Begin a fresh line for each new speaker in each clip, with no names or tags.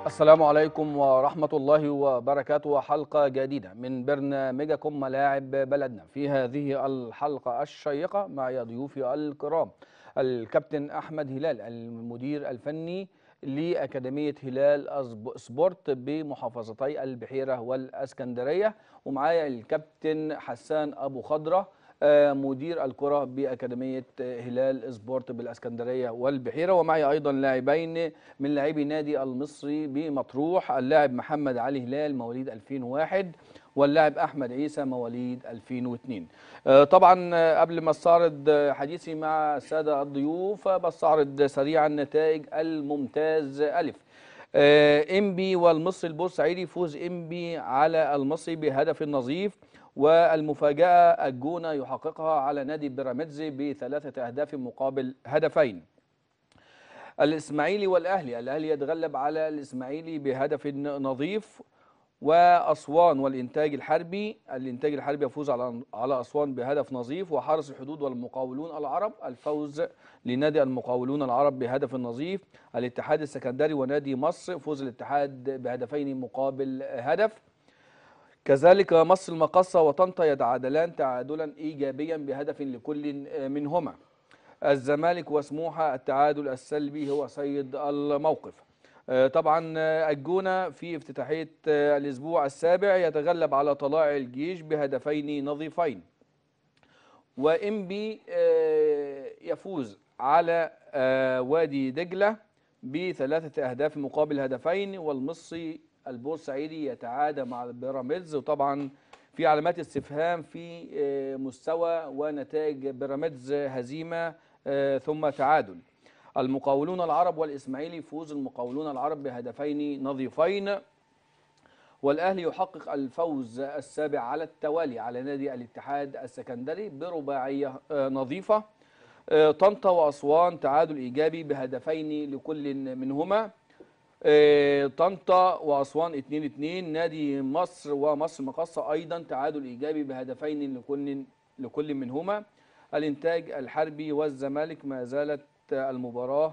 السلام عليكم ورحمة الله وبركاته حلقة جديدة من برنامجكم ملاعب بلدنا في هذه الحلقة الشيقة مع ضيوفي الكرام الكابتن أحمد هلال المدير الفني لأكاديمية هلال أسب- سبورت بمحافظتي البحيرة والأسكندرية ومعايا الكابتن حسان أبو خضرة آه، مدير الكرة بأكاديمية آه، هلال سبورت بالأسكندرية والبحيرة ومعي أيضا لاعبين من لاعبي نادي المصري بمطروح اللاعب محمد علي هلال مواليد 2001 واللاعب أحمد عيسى مواليد 2002 آه، طبعا آه، قبل ما استعرض آه، حديثي مع السادة الضيوف آه، بستعرض سريعا نتائج الممتاز ألف آه، انبي والمصري البورسعيدي فوز انبي على المصري بهدف نظيف والمفاجأة الجونة يحققها على نادي بيراميدز بثلاثة أهداف مقابل هدفين الإسماعيلي والأهلي الأهلي يتغلب على الإسماعيلي بهدف نظيف وأسوان والإنتاج الحربي الإنتاج الحربي يفوز على على أسوان بهدف نظيف وحرس الحدود والمقاولون العرب الفوز لنادي المقاولون العرب بهدف نظيف الاتحاد السكندري ونادي مصر فوز الاتحاد بهدفين مقابل هدف كذلك مصر المقصة وطنطا يتعادلان تعادلا إيجابيا بهدف لكل منهما الزمالك وسموحة التعادل السلبي هو سيد الموقف آه، طبعا آه، الجونة في افتتاحية آه، الأسبوع السابع يتغلب على طلائع الجيش بهدفين نظيفين وإنبي آه، يفوز على آه، وادي دجلة بثلاثة أهداف مقابل هدفين والمصري البورسعيدي يتعادى مع بيراميدز وطبعا في علامات استفهام في آه، مستوى ونتائج بيراميدز هزيمة آه، ثم تعادل المقاولون العرب والإسماعيلي فوز المقاولون العرب بهدفين نظيفين والأهلي يحقق الفوز السابع على التوالي على نادي الاتحاد السكندري برباعية آه، نظيفة آه، طنطا وأسوان تعادل إيجابي بهدفين لكل منهما آه، طنطا وأسوان 2-2 نادي مصر ومصر مقصة أيضا تعادل إيجابي بهدفين لكل لكل منهما الإنتاج الحربي والزمالك ما زالت المباراة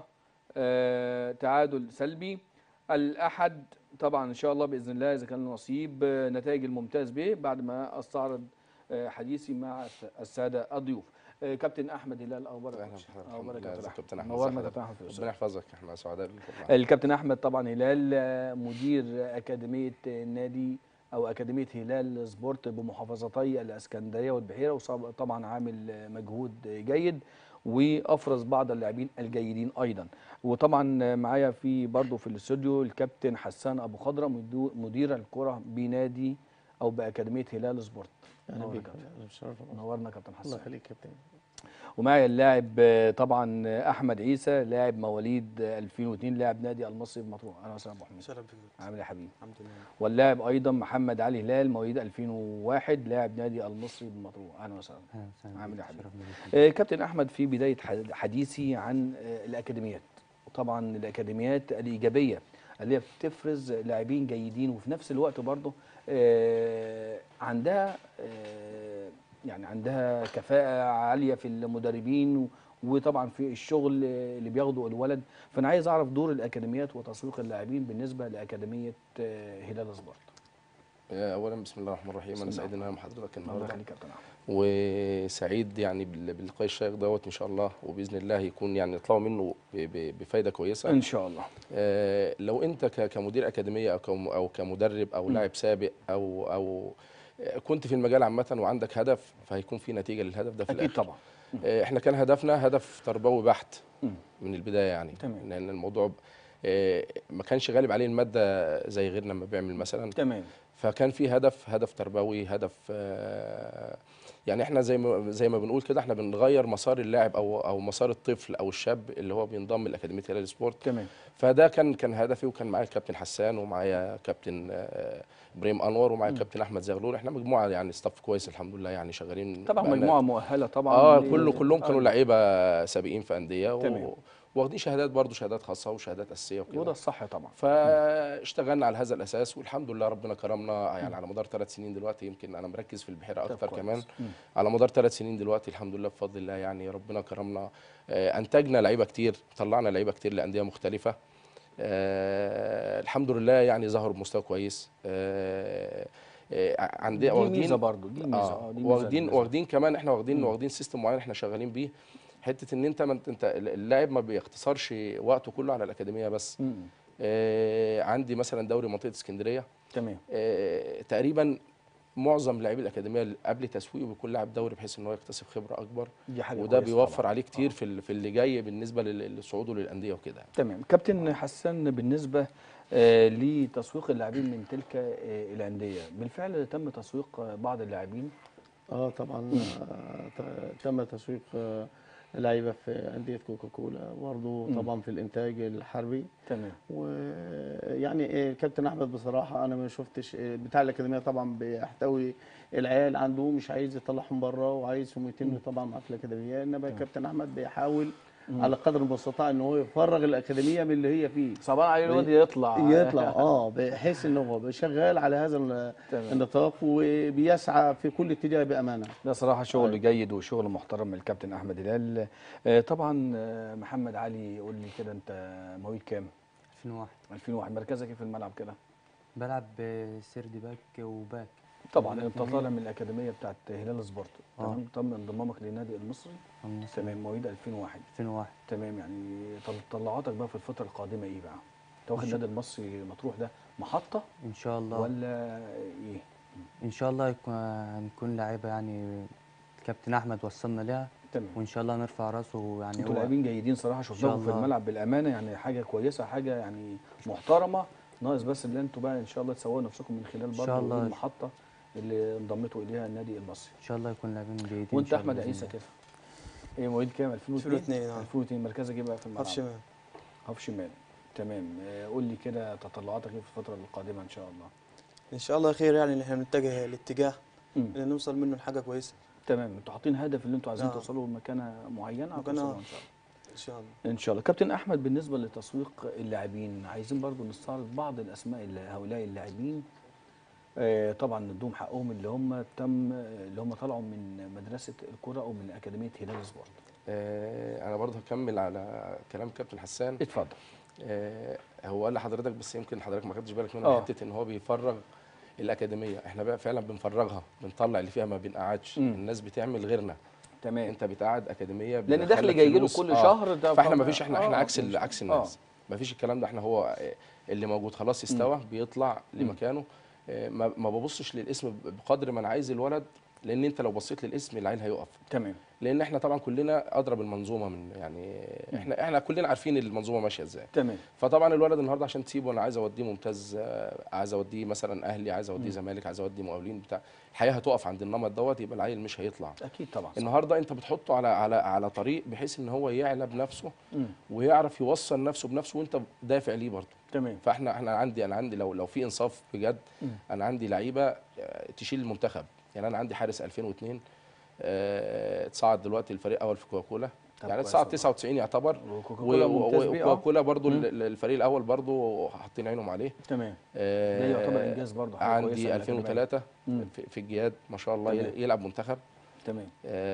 آه، تعادل سلبي الأحد طبعا إن شاء الله بإذن الله إذا كان نصيب آه، نتائج الممتاز به بعد ما أستعرض آه، حديثي مع السادة الضيوف آه، كابتن أحمد هلال أخبارك
اهلا
يا
بسهلا
باشا؟
الحمد
أخبارك
لله
يا
ازيك يا كابتن احمد
نورنا
ازي
كابتن
حضرتك؟
أحمد
ربنا يحفظك احنا سعداء بيكم معاك.
الكابتن احمد طبعا هلال آه، مدير اكاديميه النادي او اكاديميه هلال سبورت بمحافظتي الاسكندريه والبحيره وطبعا عامل آه، مجهود جيد وافرز بعض اللاعبين الجيدين ايضا وطبعا آه، معايا في برضه في الاستوديو الكابتن حسان ابو خضره مدو- مدير الكره بنادي او باكاديميه هلال سبورت
اهلا
نورنا
بيك
كابتن.
اهلا بشرف الله
نورنا كابتن
الله
حسان
يخليك كابتن
ومعي اللاعب آه، طبعا آه، احمد عيسى لاعب مواليد آه، 2002 لاعب نادي المصري بمطروح اهلا وسهلا ابو حميد
شرف بك
عامل ايه يا حبيبي
الحمد لله
واللاعب ايضا محمد علي هلال مواليد 2001 لاعب نادي المصري بمطروح اهلا وسهلا عامل ايه يا حبيبي آه، كابتن احمد في بدايه حد- حديثي عن آه، الاكاديميات طبعا الاكاديميات الايجابيه اللي هي بتفرز لاعبين جيدين وفي نفس الوقت برضه آه، عندها آه، يعني عندها كفاءه عاليه في المدربين و- وطبعا في الشغل اللي بياخده الولد فانا عايز اعرف دور الاكاديميات وتسويق اللاعبين بالنسبه لاكاديميه آه، هلال سبورت
اولا بسم الله الرحمن الرحيم
بسم
انا
الله.
سعيد ان انا مع حضرتك
الله
النهارده
يخليك يا كابتن احمد
وسعيد يعني بال- باللقاء الشيق دوت ان شاء الله وباذن الله يكون يعني يطلعوا منه ب- ب- بفايده كويسه
ان شاء الله
آه، لو انت ك- كمدير اكاديميه او كم- او كمدرب او
م.
لاعب سابق او او آه، كنت في المجال عامه وعندك هدف فهيكون في نتيجه للهدف ده في
اكيد
الاخر
طبعا
آه، احنا كان هدفنا هدف تربوي بحت
م.
من البدايه يعني
تمام.
لان الموضوع ب- آه، ما كانش غالب عليه الماده زي غيرنا ما بيعمل مثلا
تمام
فكان في هدف هدف تربوي هدف آه، يعني احنا زي ما زي ما بنقول كده احنا بنغير مسار اللاعب او او مسار الطفل او الشاب اللي هو بينضم لاكاديميه هلال سبورت
تمام
فده كان كان هدفي وكان معايا الكابتن حسان ومعايا كابتن آه، ابراهيم انور ومعايا
مم.
كابتن احمد زغلول احنا مجموعه يعني ستاف كويس الحمد لله يعني شغالين
طبعا
بقالنا-
مجموعه مؤهله طبعا
اه
ل-
كله كلهم كانوا
آه،
لعيبه سابقين في انديه
تمام.
و- واخدين شهادات برضو شهادات خاصه وشهادات اساسيه
وده
وكده
الصح طبعا
فاشتغلنا على هذا الاساس والحمد لله ربنا كرمنا يعني على مدار ثلاث سنين دلوقتي يمكن انا مركز في البحيره
طب
اكتر
كويس.
كمان
مم.
على مدار ثلاث سنين دلوقتي الحمد لله بفضل الله يعني ربنا كرمنا آه، انتجنا لعيبه كتير طلعنا لعيبه كتير لانديه مختلفه آه الحمد لله يعني ظهروا بمستوى كويس آه آه عندنا
دي
واخدين
ميزه برضه دي ميزه
اه
اه دي ميزه
واخدين
بالنسبة.
واخدين كمان احنا واخدين
مم.
واخدين سيستم معين احنا شغالين بيه حته ان انت ما انت انت اللاعب ما بيختصرش وقته كله على الاكاديميه بس
مم.
آه عندي مثلا دوري منطقه اسكندريه
تمام
آه تقريبا معظم لاعبي الاكاديميه اللي قبل تسويقه بيكون لاعب دوري بحيث ان هو يكتسب خبره اكبر
دي حاجه
وده
كويسة
بيوفر
طبعاً.
عليه كتير
آه.
في ال- في اللي جاي بالنسبه لل- لصعوده للانديه وكده
تمام كابتن حسن بالنسبه آه لتسويق اللاعبين من تلك آه الانديه بالفعل تم تسويق آه، بعض اللاعبين
اه طبعا آه، ت- تم تسويق آه، لعيبه في انديه كوكاكولا برضه
مم.
طبعا في الانتاج الحربي
تمام
ويعني إيه، كابتن احمد بصراحه انا ما شفتش إيه، بتاع الاكاديميه طبعا بيحتوي العيال عنده مش عايز يطلعهم بره وعايزهم يتموا طبعا مع في الاكاديميه انما كابتن احمد بيحاول على قدر المستطاع ان هو يفرغ الاكاديميه من اللي هي فيه
صباح عليه الواد يطلع
يطلع اه بحيث ان هو شغال على هذا ال-
تمام.
النطاق وبيسعى في كل اتجاه بامانه
ده صراحة شغل جيد وشغل محترم من الكابتن أحمد هلال آه، طبعا آه، محمد علي قول لي كده أنت مواليد كام؟
2001
2001 مركزك إيه في الملعب كده؟
بلعب سيرد باك وباك
طبعا أنت طالع من الأكاديمية بتاعت هلال سبورت
آه.
تمام تم انضمامك للنادي المصري
النصر
تمام مواليد 2001
2001
تمام يعني طب طلعاتك بقى في الفترة القادمة إيه بقى؟ أنت واخد النادي المصري مطروح ده محطة
ان شاء الله
ولا إيه؟
ان شاء الله يكون هنكون لعيبه يعني الكابتن احمد وصلنا لها
تمام
وان شاء الله نرفع راسه يعني
انتوا
هو
لاعبين جيدين صراحه شفناكم في
الله.
الملعب بالامانه يعني حاجه كويسه حاجه يعني محترمه ناقص بس اللي انتوا بقى ان شاء الله تسووا نفسكم من خلال
إن شاء
برضه
الله.
المحطه اللي انضمتوا اليها النادي المصري
ان شاء الله يكون لاعبين جيدين إن
وانت
شاء الله
احمد
بإذن
عيسى
الله.
كده ايه مواليد كام 2002
2002 آه.
2002 مركزك ايه بقى في الملعب
هاف شمال
هاف شمال تمام آه، قول لي كده تطلعاتك ايه في الفتره القادمه ان شاء الله
ان شاء الله خير يعني ان احنا نتجه الاتجاه
مم.
ان نوصل منه لحاجه كويسه
تمام انتوا حاطين هدف اللي انتوا عايزين
آه.
توصلوا لمكانه معينه
مكانة-
هتوصلوا ان شاء الله
ان شاء الله
ان شاء الله كابتن احمد بالنسبه لتسويق اللاعبين عايزين برضو نستعرض بعض الاسماء اللي هؤلاء اللاعبين آه، طبعا ندوم حقهم اللي هم تم اللي هم طلعوا من مدرسه الكره او من اكاديميه هلال سبورت
آه انا برضه هكمل على كلام كابتن حسان
اتفضل
آه، هو قال لحضرتك بس يمكن حضرتك ما خدتش بالك منه
آه.
حته ان هو بيفرغ الاكاديميه احنا بقى فعلا بنفرغها بنطلع اللي فيها ما بنقعدش
مم.
الناس بتعمل غيرنا
تمام
انت بتقعد اكاديميه
لان
بتدخلك
دخل جاي له
فلوس.
كل
آه.
شهر ده
فاحنا
ف-
ما فيش احنا احنا
آه،
عكس ال-
مش-
عكس
آه.
الناس ما فيش الكلام ده احنا هو آه، اللي موجود خلاص استوى بيطلع لمكانه آه، ما ما ببصش للاسم بقدر ما انا عايز الولد لان انت لو بصيت للاسم العيل هيقف
تمام
لان احنا طبعا كلنا اضرب المنظومه من يعني احنا احنا كلنا عارفين المنظومه ماشيه ازاي
تمام
فطبعا الولد النهارده عشان تسيبه انا عايز اوديه ممتاز آه، عايز اوديه مثلا اهلي عايز اوديه زمالك عايز اوديه مقاولين بتاع الحياه هتقف عند النمط دوت يبقى العيل مش هيطلع
اكيد طبعا صح.
النهارده انت بتحطه على على على طريق بحيث ان هو يعلى بنفسه
مم.
ويعرف يوصل نفسه بنفسه وانت دافع ليه برضه
تمام
فاحنا احنا عندي انا عندي لو لو في انصاف بجد
مم.
انا عندي لعيبه آه، تشيل المنتخب يعني انا عندي حارس 2002 آه، اتصعد دلوقتي الفريق الاول في كوكولا
طب
يعني
كويس
اتصعد
والله.
99 يعتبر
وكوكاكولا ممتاز بيه اه
وكوكولا برضو
مم.
ال- الفريق الاول برضو حاطين عينهم عليه
تمام
آه،
ده يعتبر انجاز برضه حاجه كويسة
عندي
للأكاديمية.
2003
مم.
في في الجياد ما شاء الله
تمام.
يلعب منتخب
تمام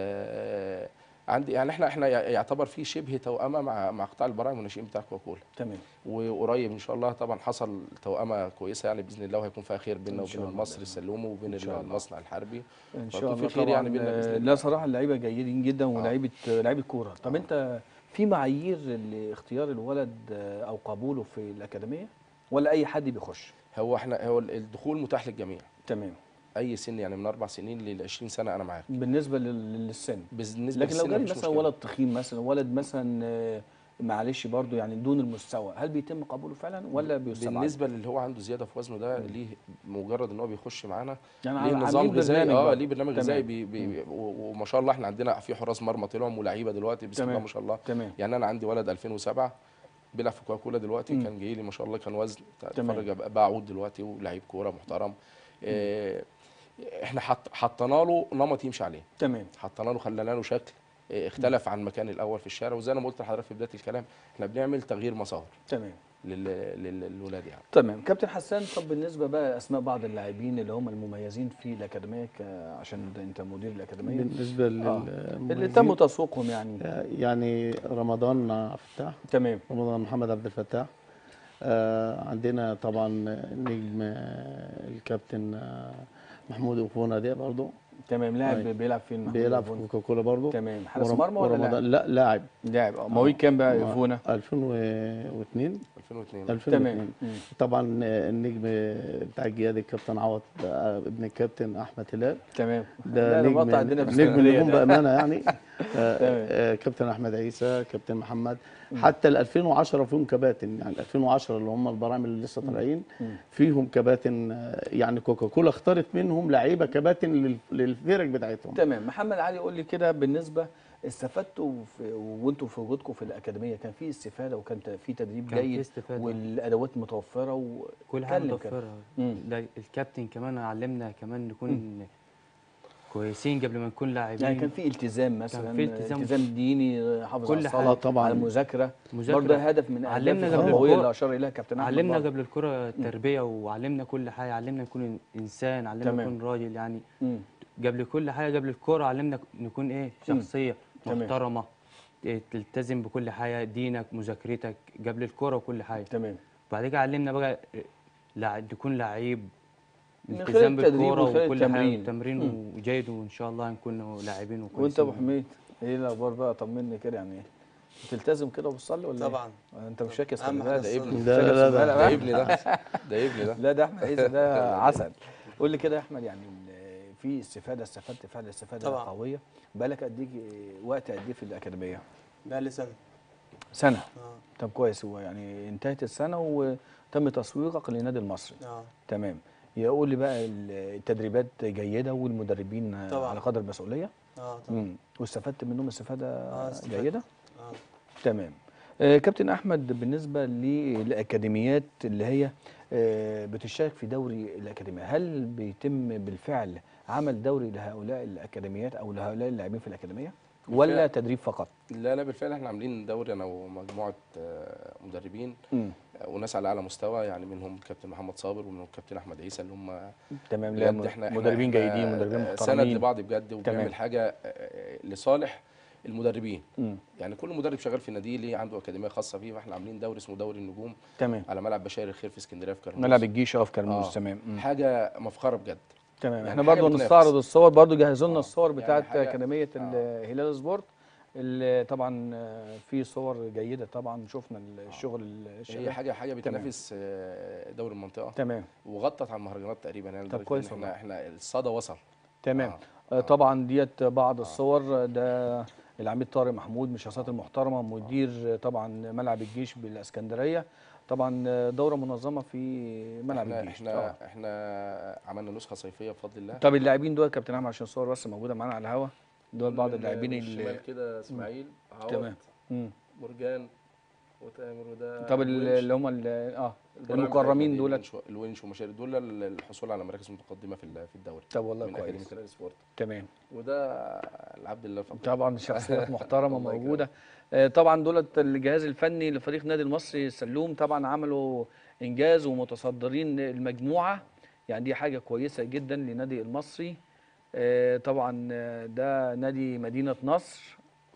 آه، عندي يعني احنا احنا يعتبر في شبه توأمه مع مع قطاع البراعم والناشئين بتاع كوكولا
تمام
وقريب ان شاء الله طبعا حصل توأمه كويسه يعني باذن الله وهيكون فيها خير بيننا
إن شاء
وبين
الله
المصري
بإذن
السلوم وبين
إن شاء الله.
المصنع الحربي
ان
فيكون
شاء
في
الله
خير
طبعا
يعني بينا بإذن
آه،
الله.
لا صراحه اللعيبه جيدين جدا ولاعيبه لعيبه كوره طب انت في معايير لاختيار الولد آه، او قبوله في الاكاديميه ولا اي حد بيخش
هو احنا هو الدخول متاح للجميع
تمام
اي سن يعني من اربع سنين ل 20 سنه انا معاك
بالنسبه لل- للسن
بالنسبه
لكن لو
للسن
جالي
مفيش
مثلا
مشكلة.
ولد تخين مثلا ولد مثلا آه، معلش برضو يعني دون المستوى هل بيتم قبوله فعلا ولا بيستبعد
بالنسبه للي هو عنده زياده في وزنه ده ليه مجرد ان هو بيخش معانا
يعني
ليه
عاملين
نظام غذائي
برنامج
اه
برضو.
ليه برنامج
تمام.
غذائي بي بي و- وما شاء الله احنا عندنا في حراس مرمى طلعوا ولاعيبه دلوقتي بسم الله
تمام.
ما شاء الله
تمام
يعني انا عندي ولد 2007 بيلعب في كوكولا دلوقتي
مم.
كان جاي لي ما شاء الله كان وزن
تمام.
تفرج بقى باع عود دلوقتي ولاعيب كوره محترم آه، احنا حط حطينا له نمط يمشي عليه
تمام
حطينا له خلينا له شكل آه، اختلف عن مكان الاول في الشارع وزي انا ما قلت لحضرتك في بدايه الكلام احنا بنعمل تغيير مسار
تمام
لل- لل- للولاد يعني
تمام كابتن حسان طب بالنسبه بقى اسماء بعض اللاعبين اللي هم المميزين في الاكاديميه ك- عشان ده انت مدير الاكاديميه
بالنسبه
آه. اللي
للمميزين
تم تسويقهم يعني
يعني رمضان فتاح
تمام
رمضان محمد عبد الفتاح آه، عندنا طبعا النجم آه، الكابتن آه، محمود أوفونا ده برضه
تمام لاعب
أيوة.
بيلعب فين محمود
بيلعب في
يفونا؟
كوكاكولا برضه
تمام حارس
ورم-
مرمى ولا
ورمضان
لاعب؟
لا لاعب
لاعب اه مواليد كام بقى يفونا
2002
2002
2002
تمام مم.
طبعا النجم بتاع الجياد الكابتن عوض آه، ابن الكابتن احمد هلال
تمام
ده
لا،
نجم
المقطع عندنا في
نجم
اسكندرية
النجوم
ده.
بامانه يعني آه،
تمام.
آه، كابتن احمد عيسى كابتن محمد حتى ال 2010 فيهم كباتن يعني 2010 اللي هم البرامج اللي لسه طالعين فيهم كباتن آه، يعني كوكاكولا اختارت منهم لعيبه كباتن لل- للفرق بتاعتهم
تمام محمد علي قول لي كده بالنسبه استفدتوا في وانتوا في وجودكم في الاكاديميه كان في استفاده وكان ت- في تدريب
كان في
جيد
استفادة.
والادوات متوفره و...
كل حاجه
اتكلم كده.
متوفره
مم.
ده الكابتن كمان علمنا كمان نكون كويسين قبل ما نكون لاعبين
يعني كان في التزام مثلا
في التزام.
التزام ديني حافظ
كل
على
حاجة.
الصلاه
آه طبعاً.
على المذاكره
مذاكرة.
برضه هدف من اهداف
علمنا قبل
التربويه
الكورة.
اللي اشار اليها كابتن احمد
علمنا
برضه.
قبل الكرة التربية وعلمنا كل حاجة علمنا نكون إنسان علمنا
تمام.
نكون راجل يعني
مم.
قبل كل حاجة قبل الكرة علمنا نكون إيه شخصية
تمام.
محترمة إيه، تلتزم بكل حاجة دينك مذاكرتك قبل الكرة وكل حاجة
تمام
بعد كده علمنا بقى إيه، لع- نكون لعيب
من خلال
التزام
التدريب
بالكورة
وخلال
وكل حاجة
التمرين.
التمرين وجيد وإن شاء الله هنكون لاعبين وكويسين
وانت ابو حميد ايه الاخبار بقى طمني كده يعني بتلتزم كده وبتصلي ولا إيه؟
طبعا
انت مش فاكس
أهم
خلي
حاجة
بالك.
الصلاة.
مش
ده-
فاكس
لا- لا-
الزبالة
ده
بقى.
ابني ده ده ابني ده
لا ده احمد عيسى ده عسل قول لي كده يا احمد يعني ال- في استفاده استفدت فعلا استفاده
طبعا.
قويه بالك قد ايه وقت قد ايه في الاكاديميه
بقى لي سنه
سنه
اه
طب كويس هو يعني انتهت السنه وتم تسويقك للنادي المصري
اه
تمام يقول لي بقى ال- التدريبات جيده والمدربين
طبعا.
على قدر المسؤوليه
اه طبعا
امم واستفدت منهم استفاده
آه، استفدت.
جيده
اه
تمام آه، كابتن احمد بالنسبه للاكاديميات اللي هي آه، بتشارك في دوري الاكاديميه هل بيتم بالفعل عمل دوري لهؤلاء الاكاديميات او لهؤلاء اللاعبين في الاكاديميه ولا
بالفعل.
تدريب فقط
لا لا بالفعل احنا عاملين دوري انا ومجموعه آه، مدربين
امم
آه، وناس على اعلى مستوى يعني منهم كابتن محمد صابر ومنهم كابتن احمد عيسى اللي هم
تمام لا
بجد احنا إحنا-
مدربين
إحنا،
جيدين مدربين
آه، سند
محترمين
لبعض بجد
تمام.
وبنعمل حاجه آه، لصالح المدربين
مم.
يعني كل مدرب شغال في ناديه ليه عنده اكاديميه خاصه فيه فاحنا عاملين دوري اسمه دوري النجوم
تمام
على ملعب بشاير الخير في اسكندريه في كرموز
ملعب الجيش اه في كرموز
آه.
تمام مم.
حاجه مفخره بجد
تمام
يعني
احنا
حاجة
برضو
بتنافس.
نستعرض الصور برضو جهزوا لنا
آه،
الصور
يعني
بتاعت
حاجة-
اكاديميه
آه.
الهلال سبورت اللي طبعا آه، في صور جيده طبعا شفنا الشغل
هي
الشغل
حاجه حاجه بتنافس آه، دوري المنطقه
تمام
وغطت على المهرجانات تقريبا يعني
طب
لدرجة إن
كويس
احنا
والله.
احنا الصدى وصل
تمام
آه.
آه. طبعا ديت بعض الصور ده العميد طارق محمود من الشخصيات المحترمه مدير طبعا ملعب الجيش بالاسكندريه طبعا دوره منظمه في ملعب
احنا
الجيش
احنا
آه.
احنا عملنا نسخه صيفيه بفضل الله
طب اللاعبين دول كابتن احمد عشان الصور بس موجوده معانا على الهوا دول بعض
من-
اللاعبين
من
اللي
الشمال كده اسماعيل عوض
تمام مم.
مرجان وتامر وده
طب ال-
الونش.
اللي هم ال- اه
البرامج
المكرمين
بتاعتنا دي،
دولت
الونش و- الونش ومشاري دول ال- الحصول على مراكز متقدمه في ال- في الدوري
طب والله
من اكاديميه
كويس
نادي سبورت
تمام
وده العبد الله فضل
طبعا شخصيات محترمه
الله يكرمك.
موجوده آه، طبعا دولت الجهاز الفني لفريق نادي المصري السلوم طبعا عملوا انجاز ومتصدرين المجموعه يعني دي حاجه كويسه جدا لنادي المصري آه، طبعا آه، ده نادي مدينه نصر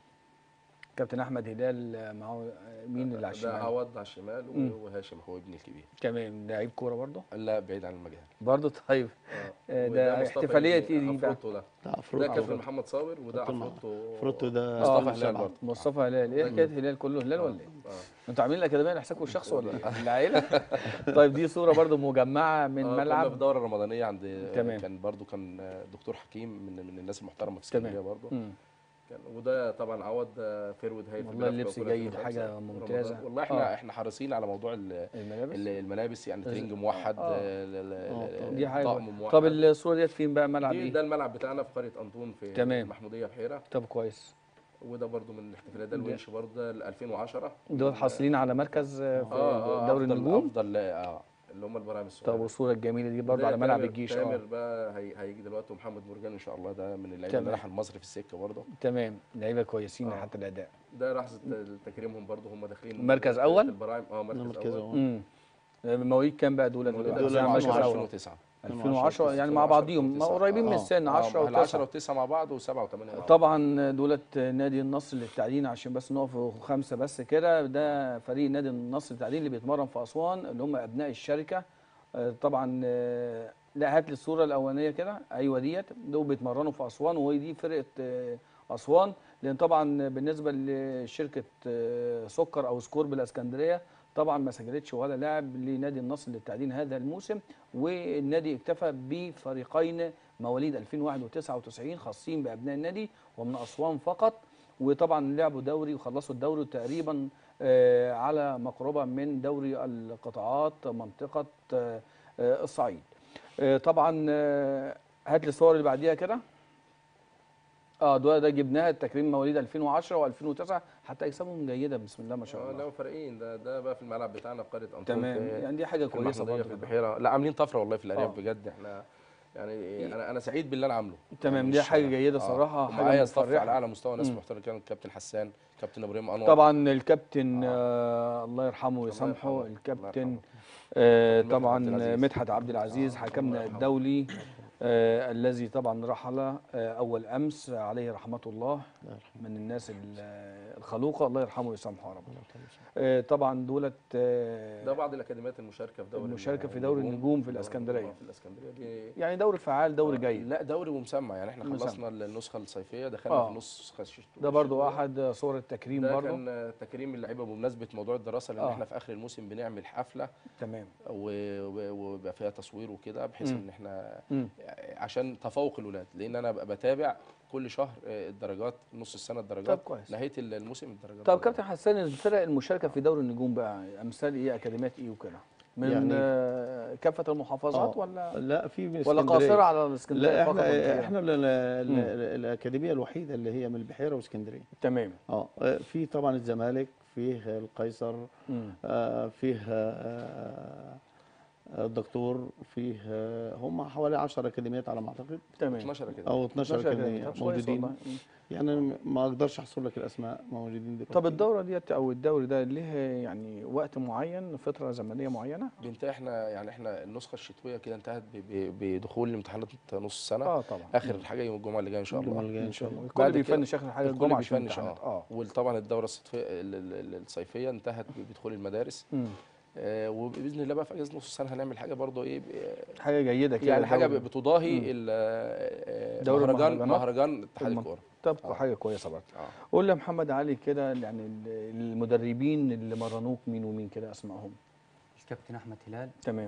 كابتن احمد هلال آه، معاه آه، مين اللي على
ده
الشمال
عوض على الشمال
مم.
وهاشم هو ابني الكبير
تمام لعيب كوره برضه
لا بعيد عن المجال
برضه طيب آه، ده
وده مصطفى
احتفالية
ابني
إيه دي بقى؟
عفروتو ده
بتاع
ده
فروت
كابتن محمد صابر وده
كابتن
عفروتو
فروتو ده
مصطفى
آه،
هلال
سبعة.
برضه
مصطفى هلال ايه حكايه هلال كله هلال ولا ايه؟ انتوا عاملين الاكاديميه لحسابكم الشخص ولا ايه؟ العائله؟ طيب دي صوره برضو مجمعه من
آه، كنا في
ملعب
دوره رمضانيه عند
تمام.
كان برضو كان دكتور حكيم من من الناس المحترمه في اسكندريه
تمام.
برضو
مم.
كان وده طبعا عوض آه، فيرود هايل في
والله
بيلعب في
اللبس
كوكولا
جيد،
2005
حاجة
ورمضان.
ممتازة.
والله احنا
آه.
احنا حريصين على موضوع ال-
الملابس
ال- الملابس يعني
بس-
ترنج موحد
آه.
آه، ل- ل-
آه،
ل-
دي حاجه
طقم
كويسة.
موحد
طب الصوره ديت فين بقى ملعب
دي
ايه؟
ده الملعب بتاعنا في قريه انطون في
تمام.
المحموديه بحيره
طب كويس
وده برضو من الاحتفالات ده
ده-
الونش برضو ده ال 2010
دول حاصلين على مركز آه، في
اه اه
دوري
أفضل-
النجوم
افضل اه اللي هم البرامج
طب
الصغيره
والصوره الجميله دي برضو
ده
على ملعب
تامر-
الجيش
تامر
اه
بقى هي هيجي دلوقتي ومحمد مرجان ان شاء الله ده من اللعيبه
تمام.
اللي راح المصري في السكه برضه
تمام لعيبه كويسين
آه.
حتى الاداء
ده لحظه تكريمهم برضه هم داخلين
مركز أول؟
البراعم اه مركز,
مركز
اول
أول.
امم مواليد كام بقى دول
مواليد
دول عشان ماشي
2010
سوا.
2009
2010 يعني مع بعضيهم ما قريبين من السن 10
ال 10
و9
و9 مع بعض و7 و8
طبعا دولت نادي النصر للتعدين عشان بس نقف خمسه بس كده ده فريق نادي النصر للتعدين اللي بيتمرن في اسوان اللي هم ابناء الشركه آه، طبعا آه، لا هات لي الصوره الاولانيه كده ايوه ديت دول بيتمرنوا في اسوان وهي دي فرقه آه، اسوان لان طبعا بالنسبه لشركه آه، سكر او سكور بالاسكندريه طبعا ما سجلتش ولا لاعب لنادي النصر للتعدين هذا الموسم والنادي اكتفى بفريقين مواليد 2001 و99 خاصين بابناء النادي ومن اسوان فقط وطبعا لعبوا دوري وخلصوا الدوري تقريبا آه، على مقربه من دوري القطاعات منطقه آه، آه، الصعيد آه، طبعا آه، هات لي الصور اللي بعديها كده اه ده ده جبناها التكريم مواليد 2010 و2009 حتى اجسامهم جيده بسم الله ما شاء
اه
الله
لا فارقين ده ده بقى في الملعب بتاعنا في قريه انطون
تمام
في-
يعني دي حاجه
في
كويسه
المحمودية
برضه
في
كده.
البحيره لا عاملين طفره والله في الارياف
آه.
بجد احنا يعني انا انا سعيد باللي انا عامله
تمام
يعني
دي
مش-
حاجه جيده صراحه حاجه
معايا ستاف
مفرحة.
على اعلى مستوى ناس
مم.
محترمه كان الكابتن حسان كابتن ابراهيم انور
طبعا الكابتن آه الله يرحمه ويسامحه
يرحمه. الله
الكابتن
يرحمه.
آه
مدحت عبد
طبعا
العزيز.
مدحت عبد العزيز
آه،
حكمنا
الله يرحمه.
الدولي آه الذي طبعا رحل آه اول امس عليه رحمه الله من الناس ال- الخلوقه الله يرحمه ويسامحه يا رب آه طبعا دولت آه
ده بعض الاكاديميات المشاركه في دوري
المشاركة في دوري النجوم في
دوري
الإسكندرية.
النجوم في الاسكندريه دي
يعني دوري فعال دوري
آه،
جيد
لا دوري ومسمى يعني احنا
مسمى.
خلصنا النسخه الصيفيه دخلنا
آه.
في نسخه الشتويه
ده برضو احد صور التكريم
ده
برضو
كان تكريم اللعيبه بمناسبه موضوع الدراسه لان
آه.
احنا في اخر الموسم بنعمل حفله
تمام
و- و- ويبقى فيها تصوير وكده بحيث
مم.
ان احنا
مم.
عشان تفوق الولاد لان انا ببقى بتابع كل شهر آه، الدرجات نص السنه
طب
الدرجات
كويس
نهايه الموسم الدرجات
طب كابتن حسان الفرق المشاركه في دوري النجوم بقى امثال ايه اكاديميات ايه وكده من
يعني-
آه كافه المحافظات
آه،
ولا
لا في من
ولا
اسكندرية.
قاصره على الاسكندريه
لا
فقط
احنا
والبحيرة؟
احنا ال- ال-
مم.
ال- الاكاديميه الوحيده اللي هي من البحيره واسكندريه
تمام
اه في طبعا الزمالك فيه القيصر
مم.
آه، فيه آه، آه، الدكتور فيه آه، هم حوالي 10 اكاديميات على ما اعتقد
تمام
12 كده
او 12
12
اكاديميه
طب كويس
موجودين
والله. مم.
يعني أنا ما اقدرش احصر لك الاسماء موجودين دلوقتي
طب الدوره ديت او الدوري ده ليه يعني وقت معين فتره زمنيه معينه
بنتهي احنا يعني احنا النسخه الشتويه كده انتهت ب- ب- بدخول الامتحانات نص السنه
اه طبعا
اخر حاجه يوم الجمعه اللي جايه ان شاء
الجمعة
الله
اللي جايه
ان شاء الله الكل
بعد كده
بيفنش اخر حاجه
الكل
الجمعه عشان
بيفنش
الامتحانات.
اه
اه
وطبعا الدوره الصيفيه ال- ال- ال- الصيفيه انتهت ب- بدخول المدارس
مم.
آه وباذن الله بقى في اجازه نص السنه هنعمل حاجه برضه ايه ب-
حاجه جيده كده
يعني حاجه
دوري.
بتضاهي
مم.
ال- آه،
دوري
مهرجان
المهرجانات؟
مهرجان اتحاد
الم-
الكوره
طب
آه.
حاجه كويسه برضه
اه
قول لي يا محمد علي كده يعني ال- المدربين اللي مرنوك مين ومين كده اسمائهم
الكابتن احمد هلال
تمام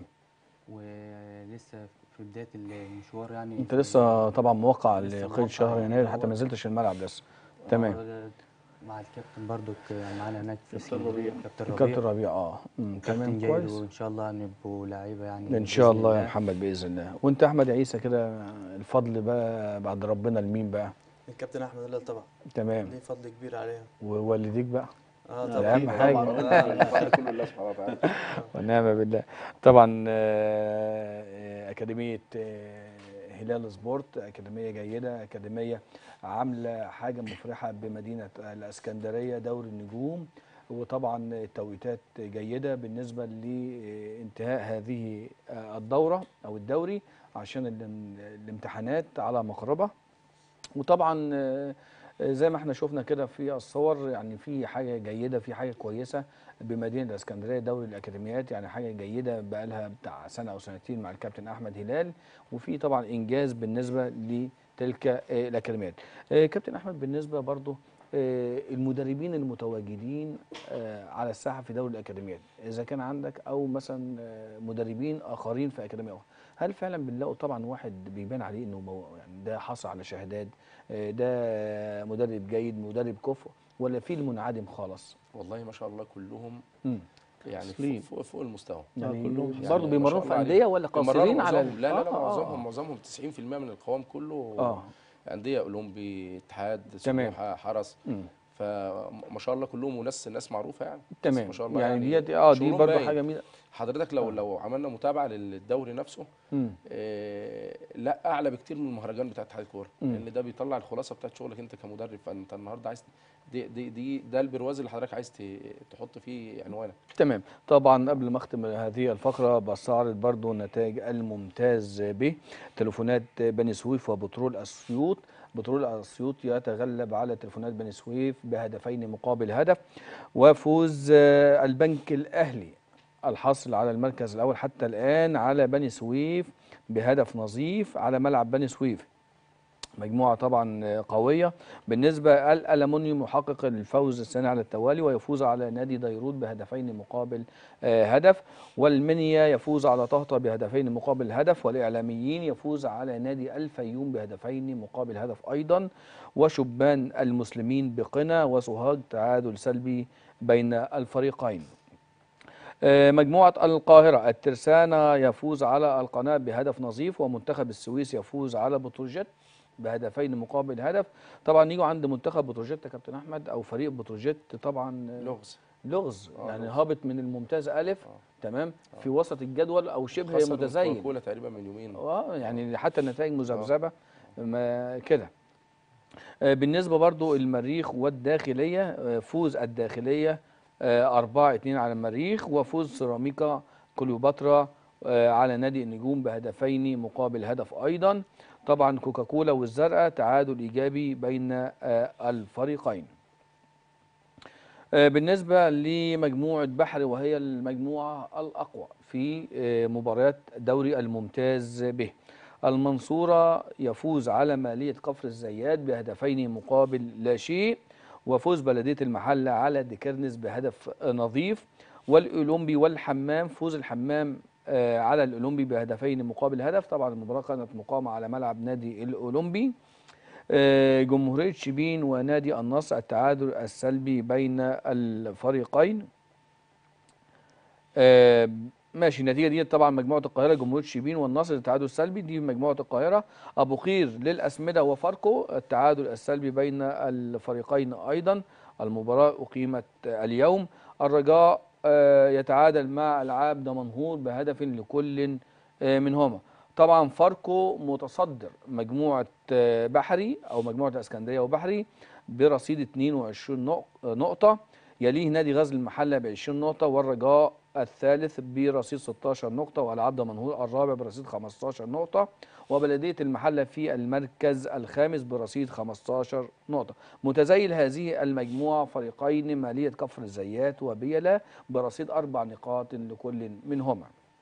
ولسه في بدايه المشوار يعني
انت
في-
لسه طبعا موقع
لسه
لقيد
موقع
شهر يناير
اللي
حتى
هو-
ما نزلتش الملعب لسه تمام
آه، مع الكابتن برضو معانا هناك في
كابتن
اسكندريه
ربيع.
كابتن
الكابتن
ربيع
ربيع اه مم،
كابتن
تمام
جيد
كويس
وان شاء الله نبقوا لعيبه يعني
ان شاء
بإذن
الله يا محمد باذن الله وانت احمد عيسى كده الفضل بقى بعد ربنا لمين بقى
الكابتن احمد هلال طبعا
تمام
ليه فضل كبير عليها
ووالديك بقى
اه
ده
طبعا
أهم حاجة.
طبعاً.
الفضل كله لله سبحانه وتعالى
ونعم بالله طبعا آه، آه، أكاديمية آه، هلال سبورت أكاديمية جيدة أكاديمية عاملة حاجة مفرحة بمدينة الإسكندرية دوري النجوم وطبعا التوقيتات جيدة بالنسبة لانتهاء هذه آه، الدورة أو الدوري عشان الام- الامتحانات على مقربة وطبعا آه، آه، زي ما احنا شفنا كده في الصور يعني في حاجه جيده في حاجه كويسه بمدينه الاسكندريه دوري الاكاديميات يعني حاجه جيده بقى لها بتاع سنه او سنتين مع الكابتن احمد هلال وفي طبعا انجاز بالنسبه لتلك آه، الاكاديميات. آه، كابتن احمد بالنسبه برضو آه، المدربين المتواجدين آه، على الساحه في دوري الاكاديميات اذا كان عندك او مثلا آه، مدربين اخرين في اكاديميه أخرى هل فعلا بنلاقوا طبعا واحد بيبان عليه انه مو- يعني ده حصل على شهادات آه، ده مدرب جيد مدرب كفء ولا في المنعدم خالص
والله ما شاء الله كلهم
مم.
يعني
أصليين.
فوق, فوق المستوى
يعني
كلهم
يعني
برضه
ما
بيمرنوا
شاء
في
الله عليهم.
انديه ولا
بيمرنوا
قاصرين على
معظمهم- لا لا لا
آه، آه،
معظمهم معظمهم 90% من القوام كله
اه
انديه اولمبي اتحاد
تمام.
سموحه حرس
مم.
فما شاء الله كلهم وناس ناس معروفه يعني بس
تمام
ما شاء الله
يعني ديت اه دي
شغلهم
برضه
باين.
حاجه ميزه
حضرتك لو لو عملنا متابعه للدوري نفسه
مم.
آه، لا اعلى بكتير من المهرجان بتاع اتحاد الكوره
مم.
لان ده بيطلع الخلاصه بتاعت شغلك انت كمدرب فانت النهارده عايز دي دي, دي ده البرواز اللي حضرتك عايز ت- تحط فيه عنوانك
تمام طبعا قبل ما اختم هذه الفقره بستعرض برضو النتائج الممتاز به تليفونات بني سويف وبترول اسيوط بترول اسيوط يتغلب على تليفونات بني سويف بهدفين مقابل هدف وفوز آه، البنك الاهلي الحاصل على المركز الاول حتى الان على بني سويف بهدف نظيف على ملعب بني سويف مجموعة طبعا قوية بالنسبة الألمونيوم يحقق الفوز الثاني على التوالي ويفوز على نادي ديروت بهدفين مقابل آه، هدف والمنيا يفوز على طهطة بهدفين مقابل هدف والإعلاميين يفوز على نادي الفيوم بهدفين مقابل هدف أيضا وشبان المسلمين بقنا وسوهاج تعادل سلبي بين الفريقين آه، مجموعة القاهرة الترسانة يفوز على القناة بهدف نظيف ومنتخب السويس يفوز على بتروجيت بهدفين مقابل هدف طبعا نيجوا عند منتخب بتروجيت يا كابتن احمد او فريق بتروجيت طبعا آه،
لغز
لغز
آه،
يعني
لغز.
هابط من الممتاز الف
آه.
تمام في وسط الجدول او شبه
خسر
متزين
كولا تقريبا من يومين
اه يعني حتى النتائج مذبذبه ما كده آه، بالنسبه برضو المريخ والداخليه آه، فوز الداخليه 4 2 على المريخ وفوز سيراميكا كليوباترا آه، على نادي النجوم بهدفين مقابل هدف ايضا طبعا كوكاكولا والزرقاء تعادل ايجابي بين آه، الفريقين آه، بالنسبة لمجموعة بحر وهي المجموعة الأقوى في آه، مباريات دوري الممتاز به المنصورة يفوز على مالية كفر الزيات بهدفين مقابل لا شيء وفوز بلدية المحلة على ديكرنس بهدف آه، نظيف والأولمبي والحمام فوز الحمام آه، على الأولمبي بهدفين مقابل هدف طبعا المباراة كانت مقامة على ملعب نادي الأولمبي آه، جمهورية شبين ونادي النصر التعادل السلبي بين الفريقين آه، ماشي النتيجة دي طبعا مجموعة القاهرة جمهورية شبين والنصر التعادل السلبي دي مجموعة القاهرة أبو قير للأسمدة وفاركو التعادل السلبي بين الفريقين أيضا المباراة أقيمت اليوم الرجاء آه، يتعادل مع العاب دمنهور بهدف لكل آه، منهما طبعا فاركو متصدر مجموعة آه، بحري أو مجموعة اسكندرية وبحري برصيد 22 نق- نقطة يليه نادي غزل المحلة ب 20 نقطة والرجاء الثالث برصيد 16 نقطة والعاب دمنهور الرابع برصيد 15 نقطة وبلدية المحلة في المركز الخامس برصيد 15 نقطة متزايل هذه المجموعة فريقين مالية كفر الزيات وبيلا برصيد أربع نقاط لكل منهما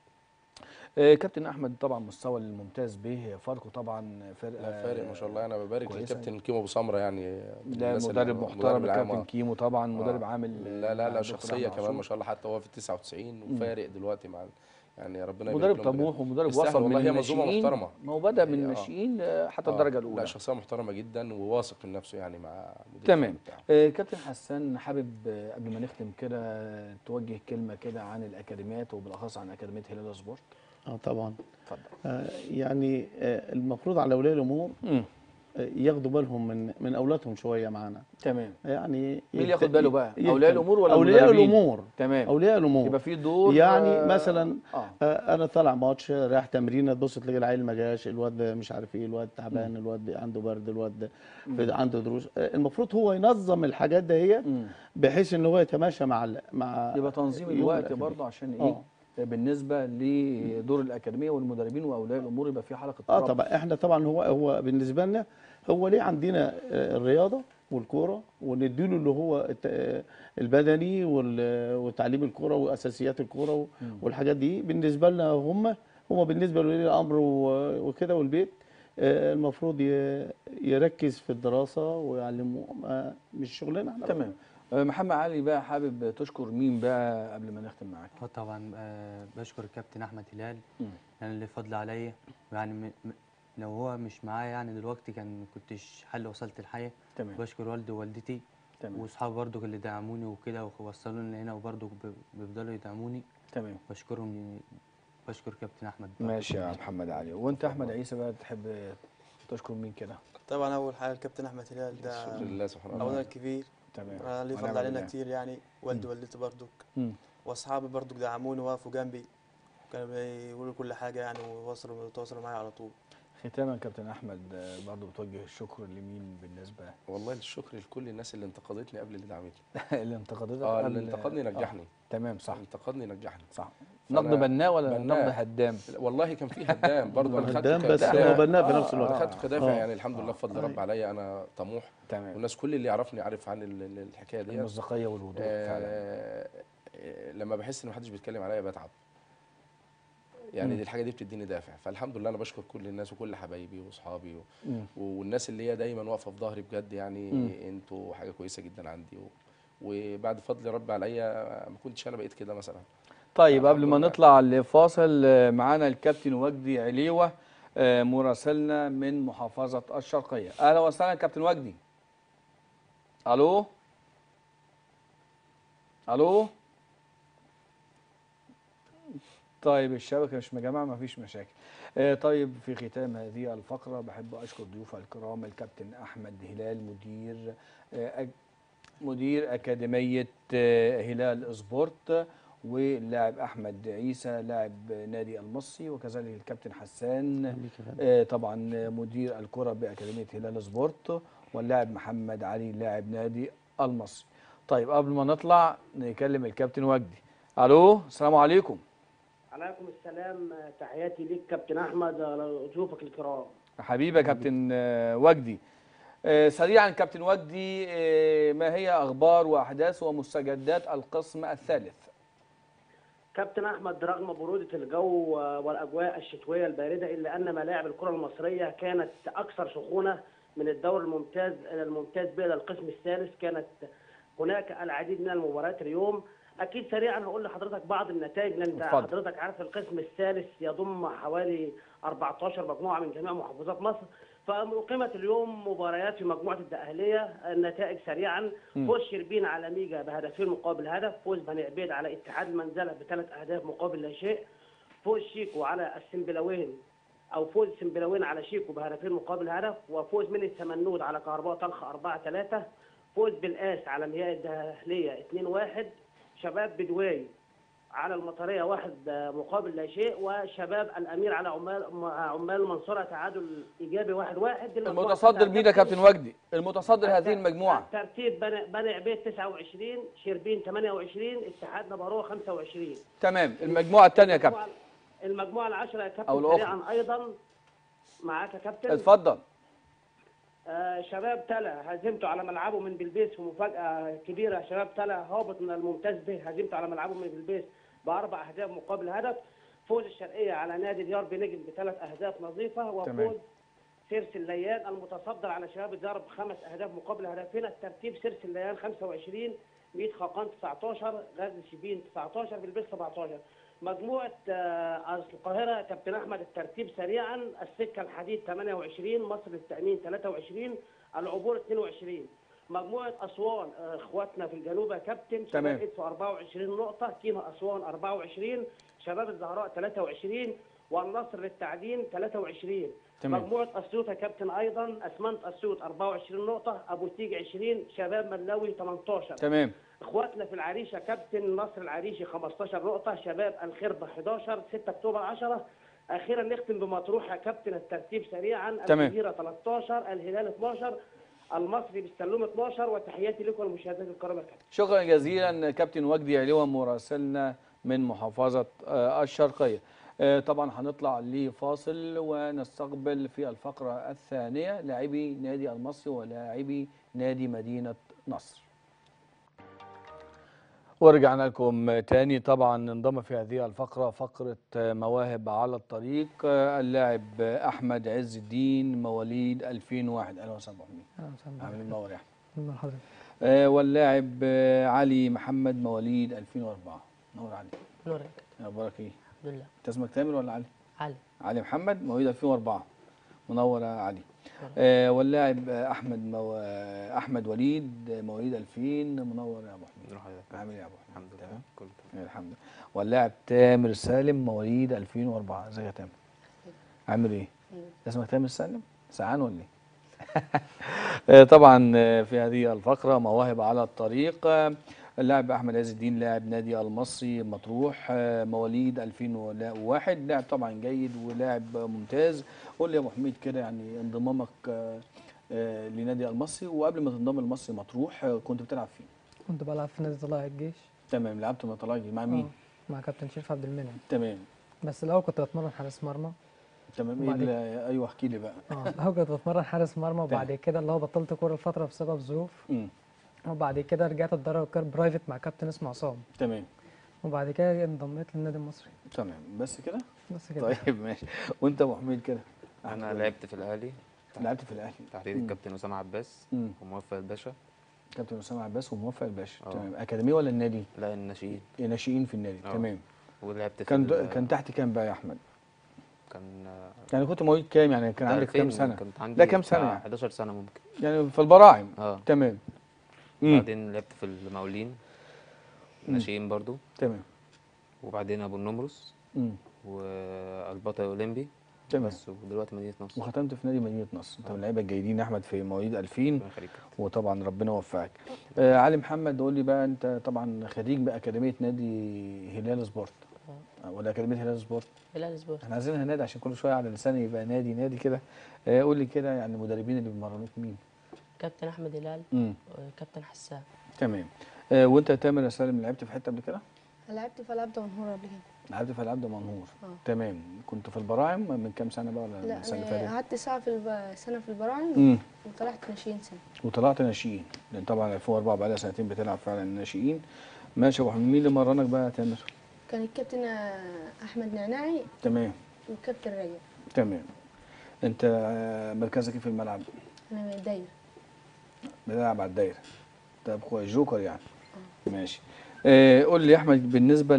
آه، كابتن احمد طبعا مستوى الممتاز به فاركو طبعا فرقه
لا فارق ما شاء الله انا ببارك
كويسة.
للكابتن كيمو ابو سمره يعني من
ده
الناس اللي-
مدرب محترم
العام،
الكابتن
آه.
كيمو طبعا مدرب
آه.
عامل
لا لا
مع
لا
الدكتور
شخصيه
أحمد
كمان
عاشور.
ما شاء الله حتى هو في 99 وفارق دلوقتي مع يعني ربنا
مدرب
يبارك له
طموح ومدرب
يستاهل
وصل
والله
من
هي منظومه
الناشئين
محترمه
ما هو بدا من
آه.
الناشئين آه، حتى
آه،
الدرجه
لا
الاولى
شخصيه محترمه جدا وواثق من نفسه يعني مع مدير
تمام.
الفني بتاعه.
آه، كابتن حسان حابب آه، قبل ما نختم كده آه، توجه كلمه كده عن الاكاديميات وبالاخص عن اكاديميه هلال سبورت
اه طبعا
اتفضل
آه يعني آه المفروض على اولياء الامور
مم.
آه ياخدوا بالهم من من اولادهم شويه معانا
تمام
يعني
مين اللي
يهت-
ياخد باله بقى
يهتم.
اولياء الامور ولا
اولياء
المدربين؟
الامور
تمام
اولياء الامور
يبقى في دور
يعني
آه،
مثلا
اه
آه، انا طالع ماتش رايح تمرين تبص تلاقي العيل ما جاش الواد مش عارف ايه الواد تعبان الواد عنده برد الواد في- عنده دروس آه، المفروض هو ينظم الحاجات دهيت
مم.
بحيث ان هو يتماشى مع ال- مع
يبقى تنظيم
يوم
الوقت
الأكاديمية.
برضه عشان ايه
آه.
بالنسبه لدور الاكاديميه والمدربين واولياء الامور يبقى في حلقه
اه
ربط.
طبعا احنا طبعا هو هو بالنسبه لنا هو ليه عندنا آه، الرياضه والكوره ونديله اللي هو الت- آه، البدني وال- وتعليم الكوره واساسيات الكوره و- والحاجات دي بالنسبه لنا هم هو بالنسبه لولي الامر و- وكده والبيت آه، المفروض ي- يركز في الدراسه ويعلمه ما- مش شغلنا احنا
تمام آه، محمد علي بقى حابب تشكر مين بقى قبل ما نختم معاك
اه طبعا آه بشكر الكابتن احمد هلال
مم.
يعني اللي فضل عليا ويعني م- م- لو هو مش معايا يعني دلوقتي كان ما كنتش حل وصلت الحياه
تمام
بشكر والدي ووالدتي
تمام
واصحابي برضو اللي دعموني وكده ووصلوني هنا وبرضو ب- بيفضلوا يدعموني
تمام
بشكرهم بشكر كابتن احمد برضو.
ماشي يا محمد علي وانت احمد عيسى بقى تحب تشكر مين كده
طبعا اول حاجه الكابتن احمد هلال ده
شكر لله سبحانه
اولا
وتعالى
الكبير
تمام
آه، ليه
ونعم
فضل علينا
بالله.
كتير يعني والدي والدتي برضك
مم.
واصحابي برضو دعموني وقفوا جنبي كانوا بيقولوا كل حاجه يعني ووصلوا تواصلوا معايا على طول
ختاما كابتن احمد آه، برضو بتوجه الشكر لمين بالنسبه
والله الشكر لكل الناس اللي انتقدتني قبل اللي دعمتني
اللي انتقدتك
اه
قبل-
اللي انتقدني نجحني
تمام صح
انتقدني نجحني
صح
فأنا
نقد بناء ولا
بناء.
نقد هدام
والله كان في هدام برضه انا خدت
هدام بس
كدافع.
هو بناء في
آه،
نفس الوقت.
انا خدت كدافع
آه.
يعني الحمد لله بفضل رب عليا انا طموح
تمام
والناس كل اللي يعرفني عارف عن ال- ال- الحكايه دي
المصداقيه والوضوح فعلا
آه آه، لما بحس ان محدش بيتكلم عليا بتعب يعني
مم.
دي الحاجه دي بتديني دافع فالحمد لله انا بشكر كل الناس وكل حبايبي واصحابي و...
مم.
والناس اللي هي دايما واقفه في ظهري بجد يعني
مم.
انتوا حاجه كويسه جدا عندي و... وبعد فضل ربي عليا ما كنتش انا بقيت كده مثلا
طيب قبل
الحمد
ما
لله.
نطلع لفاصل آه، معانا الكابتن وجدي عليوه آه، مراسلنا من محافظه الشرقيه اهلا وسهلا كابتن وجدي الو الو طيب الشبكه مش مجمعه ما فيش مشاكل آه، طيب في ختام هذه الفقره بحب اشكر ضيوف الكرام الكابتن احمد هلال مدير آه، أج- مدير أكاديمية آه، هلال سبورت واللاعب أحمد عيسى لاعب نادي المصري وكذلك الكابتن حسان آه، طبعا مدير الكرة بأكاديمية هلال سبورت واللاعب محمد علي لاعب نادي المصري طيب قبل ما نطلع نكلم الكابتن وجدي ألو السلام عليكم
عليكم السلام تحياتي ليك كابتن احمد على ضيوفك الكرام
حبيبي يا كابتن آه، وجدي آه، سريعا كابتن وجدي آه، ما هي أخبار وأحداث ومستجدات القسم الثالث
كابتن احمد رغم بروده الجو والاجواء الشتويه البارده الا ان ملاعب الكره المصريه كانت اكثر سخونه من الدور الممتاز الى الممتاز ب الى القسم الثالث كانت هناك العديد من المباريات اليوم اكيد سريعا هقول لحضرتك بعض النتائج لان انت
اتفضل.
حضرتك عارف القسم الثالث يضم حوالي 14 مجموعه من جميع محافظات مصر فأقيمت اليوم مباريات في مجموعة الدقهلية النتائج سريعا فوز شربين على ميجا بهدفين مقابل هدف فوز بني عبيد على اتحاد المنزلة بثلاث أهداف مقابل لا شيء فوز شيكو على السنبلاوين أو فوز السنبلاوين على شيكو بهدفين مقابل هدف وفوز من السمنود على كهرباء طلخة 4 3 فوز بالقاس على مياه الدهلية 2 1 شباب بدواي على المطريه واحد مقابل لا شيء وشباب الامير على عمال عمال المنصوره تعادل ايجابي واحد واحد المجموعة
المتصدر
بتاعت
مين يا كابتن وجدي المتصدر هذه المجموعة
ترتيب بني, بني عبيد 29 شربين 28 اتحاد نبروه 25
تمام المجموعة الثانية يا كابتن
المجموعة- المجموعه العشره يا
أو
كابتن
الأخرى.
سريعا ايضا معاك يا كابتن
اتفضل
آه شباب تلا هزمته على ملعبه من بلبيس في مفاجأة كبيرة شباب تلا هابط من الممتاز به هزمته على ملعبه من بلبيس بأربع أهداف مقابل هدف فوز الشرقية على نادي ديار بنجم بثلاث أهداف نظيفة
تمام.
وفوز سيرس الليان المتصدر على شباب الدار بخمس أهداف مقابل هدفين الترتيب سيرس الليان 25 ميت خاقان 19 غزل شبين 19 بلبيس 17 مجموعة آه، القاهرة كابتن أحمد الترتيب سريعا السكة الحديد 28 مصر للتأمين 23 العبور 22 مجموعة أسوان آه، إخواتنا في الجنوب يا كابتن
تمام.
شباب إدفو 24 نقطة كيما أسوان 24 شباب الزهراء 23 والنصر للتعدين 23
تمام.
مجموعة أسيوط يا كابتن أيضا أسمنت أسيوط 24 نقطة أبو تيج 20 شباب ملاوي 18
تمام
اخواتنا في العريشه كابتن نصر العريشي 15 نقطه شباب الخربه 11 6 اكتوبر 10 اخيرا نختم بمطروح يا كابتن الترتيب سريعا
تمام.
الجزيره 13 الهلال 12 المصري بالسلوم 12 وتحياتي لكم المشاهدين الكرام يا كابتن
شكرا جزيلا كابتن وجدي علوة مراسلنا من محافظة آه، الشرقية آه، طبعا هنطلع لفاصل ونستقبل في الفقرة الثانية لاعبي نادي المصري ولاعبي نادي مدينة نصر ورجعنا لكم تاني طبعا انضم في هذه الفقرة فقرة مواهب على الطريق آه، اللاعب أحمد عز الدين مواليد 2001 أهلا وسهلا أبو حميد عامل منور يا أحمد آه، واللاعب آه، علي محمد مواليد 2004 نور علي
نورك
اخبارك ايه
الحمد لله
انت اسمك تامر ولا علي
علي
علي محمد مواليد 2004 منور يا علي آه واللاعب آه، احمد مو... آه، احمد وليد آه، مواليد 2000 منور يا ابو حميد عامل ايه يا ابو حميد الحمد لله
كله
تمام الحمد لله واللاعب تامر سالم مواليد 2004 ازيك يا تامر عامل ايه اسمك تامر سالم سعان ولا ايه آه، طبعا آه، في هذه الفقرة مواهب على الطريق آه، اللاعب احمد عز الدين لاعب نادي المصري مطروح آه، مواليد 2001 لاعب طبعا جيد ولاعب ممتاز قول لي يا ابو حميد كده يعني انضمامك آه، آه، لنادي المصري وقبل ما تنضم المصري مطروح آه، كنت بتلعب فين
كنت بلعب في نادي طلائع الجيش
تمام لعبت مع طلائع مع مين
آه، مع كابتن شريف عبد المنعم
تمام
بس الاول كنت بتمرن حارس مرمى
تمام ايه
وبعدين؟
اللي- ايوه احكي لي بقى
اه الاول كنت بتمرن حارس مرمى وبعد كده اللي هو بطلت كوره لفتره بسبب ظروف
مم.
وبعد كده رجعت اتدرب كار برايفت مع كابتن اسمه عصام
تمام
وبعد كده انضميت للنادي المصري
تمام بس كده
بس كده
طيب ماشي وانت يا ابو حميد كده
انا لعبت في الاهلي
لعبت في الاهلي
تحت
مم.
ايد الكابتن اسامه عباس
مم.
وموفق الباشا
كابتن اسامه عباس وموفق الباشا
آه.
تمام اكاديميه ولا النادي
لا الناشئين
إيه، ناشئين في النادي
آه.
تمام
ولعبت في
كان
ال-
كان تحت كام بقى يا احمد
كان
يعني كنت مواليد كام يعني كان عندك كام
2000
سنه
كنت عندي
لا كام سنه
بتاع
يعني
11 سنه ممكن
يعني في البراعم
اه
تمام مم.
بعدين لعبت في المقاولين ناشئين برضو
تمام
وبعدين ابو النمرس
مم.
والبطل الاولمبي
تمام
بس ودلوقتي مدينه نصر
وختمت في نادي مدينه نصر انت من
آه.
اللعيبه الجيدين يا احمد في مواليد 2000
ربنا يخليك
وطبعا ربنا يوفقك آه علي محمد قول لي بقى انت طبعا خريج باكاديميه نادي هلال سبورت آه، ولا اكاديميه هلال سبورت
هلال سبورت
احنا عايزينها نادي عشان كل شويه على لساني يبقى نادي نادي كده آه قول لي كده يعني المدربين اللي بيمرنوك مين
كابتن احمد هلال
امم
وكابتن حسان
تمام آه وانت يا تامر يا سالم لعبت في حته قبل كده
لعبت في العاب منهور قبل كده
لعبت في العاب ده منهور
اه
تمام كنت في البراعم من كام سنه بقى ولا
لا
السنه اللي
انا
فاتت
قعدت ساعه في الب... سنه في البراعم
امم
وطلعت ناشئين سنه
وطلعت ناشئين لان طبعا 2004 بقى لها سنتين بتلعب فعلا ناشئين ماشي يا ابو حميد مين اللي مرنك بقى يا تامر
كان الكابتن آه، احمد نعناعي
تمام
والكابتن رجب
تمام انت آه، مركزك ايه في الملعب
انا داير
بتلعب على الدايره طب كويس جوكر يعني ماشي آه قول لي يا احمد بالنسبه